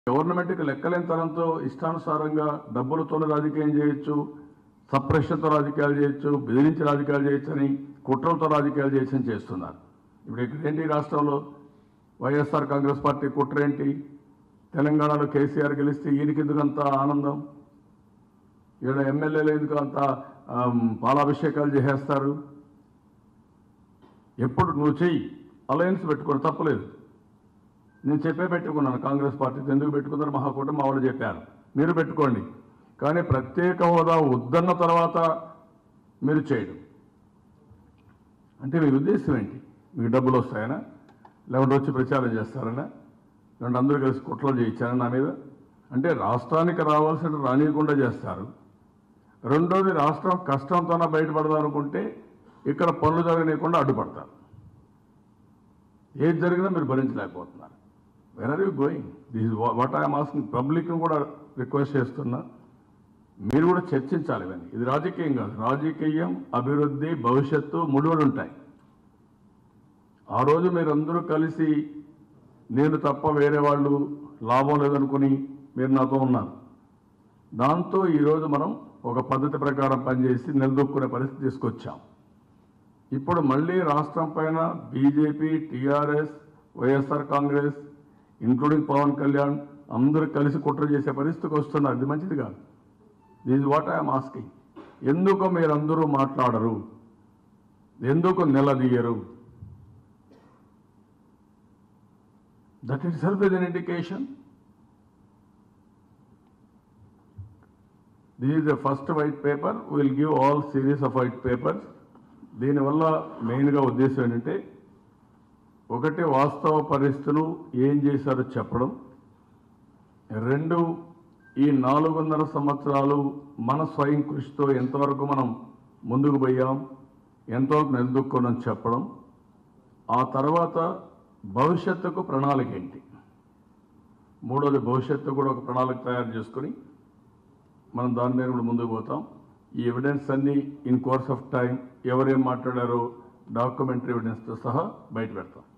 గవర్నమెంట్కి లెక్కలేని తనంతో ఇష్టానుసారంగా డబ్బులతో రాజకీయం చేయొచ్చు సప్రెషన్తో రాజకీయాలు చేయొచ్చు బెదిరించి రాజకీయాలు చేయొచ్చు అని కుట్రలతో రాజకీయాలు చేయొచ్చు అని చేస్తున్నారు ఇప్పుడు ఇక్కడ ఏంటి రాష్ట్రంలో వైఎస్ఆర్ కాంగ్రెస్ పార్టీ కుట్ర ఏంటి తెలంగాణలో కేసీఆర్ గెలిస్తే ఈయనకి ఎందుకు అంత ఆనందం ఈడ ఎమ్మెల్యేలు ఎందుకు అంత ఆమ్, పాలాభిషేకాలు చేసేస్తారు ఎప్పుడు నువ్వు చెయ్యి అలయన్స్ పెట్టుకోండి తప్పలేదు నేను చెప్పే పెట్టుకున్నాను కాంగ్రెస్ పార్టీతో ఎందుకు పెట్టుకున్నారు మహాకూటమి మా వాళ్ళు చెప్పారు మీరు పెట్టుకోండి కానీ ప్రత్యేక హోదా వద్దన్న తర్వాత మీరు చేయడం అంటే మీ ఉద్దేశం ఏంటి మీకు డబ్బులు వస్తాయనా లేకుంటే వచ్చి ప్రచారం చేస్తారనా లేకుంటే అందరూ కలిసి కుట్రలు చేయించారా నా మీద అంటే రాష్ట్రానికి రావాల్సిన రానియకుండా చేస్తారు రెండోది రాష్ట్రం కష్టంతోనే బయటపడదాం అనుకుంటే ఇక్కడ పనులు జరగనీయకుండా అడ్డుపడతారు ఏది జరిగినా మీరు భరించలేకపోతున్నారు where are you going this what I'm asking పబ్లిక్ను కూడా రిక్వెస్ట్ చేస్తున్నా మీరు కూడా చర్చించాలి ఇవన్నీ ఇది రాజకీయం కాదు రాజకీయం అభివృద్ధి భవిష్యత్తు ముడివడి ఉంటాయి ఆ రోజు మీరందరూ కలిసి నేను తప్ప వేరే వాళ్ళు లాభం లేదనుకుని మీరు నాతో ఉన్నారు దాంతో ఈరోజు మనం ఒక పద్ధతి ప్రకారం పనిచేసి నిలదొక్కునే పరిస్థితి తీసుకొచ్చాం ఇప్పుడు మళ్ళీ రాష్ట్రం పైన BJP TRS YSR Congress including Pawan Kalyan అందరూ కలిసి కుట్ర చేసే పరిస్థితికి వస్తున్నారు ఇది మంచిది కాదు దిస్ వాట్ ఐఎమ్ ఆస్కింగ్ ఎందుకు మీరందరూ మాట్లాడరు ఎందుకు నిలదీయరు that itself is an indication this is the first white paper will give all series of white papers దీనివల్ల మెయిన్గా ఉద్దేశం ఏంటంటే ఒకటి వాస్తవ పరిస్థితులు ఏం చేశారో చెప్పడం రెండు ఈ నాలుగున్నర సంవత్సరాలు మన స్వయం కృషితో ఎంతవరకు మనం ముందుకు పోయాం ఎంతవరకు నిలదొక్కున్నాం చెప్పడం ఆ తర్వాత భవిష్యత్తుకు ప్రణాళిక ఏంటి మూడోది భవిష్యత్తు కూడా ఒక ప్రణాళిక తయారు చేసుకొని మనం దాని మీద కూడా ముందుకు పోతాం ఈ ఎవిడెన్స్ అన్ని ఇన్ కోర్స్ ఆఫ్ టైం ఎవరేం మాట్లాడారో డాక్యుమెంటరీ ఎవిడెన్స్తో సహా బయట పెడతాం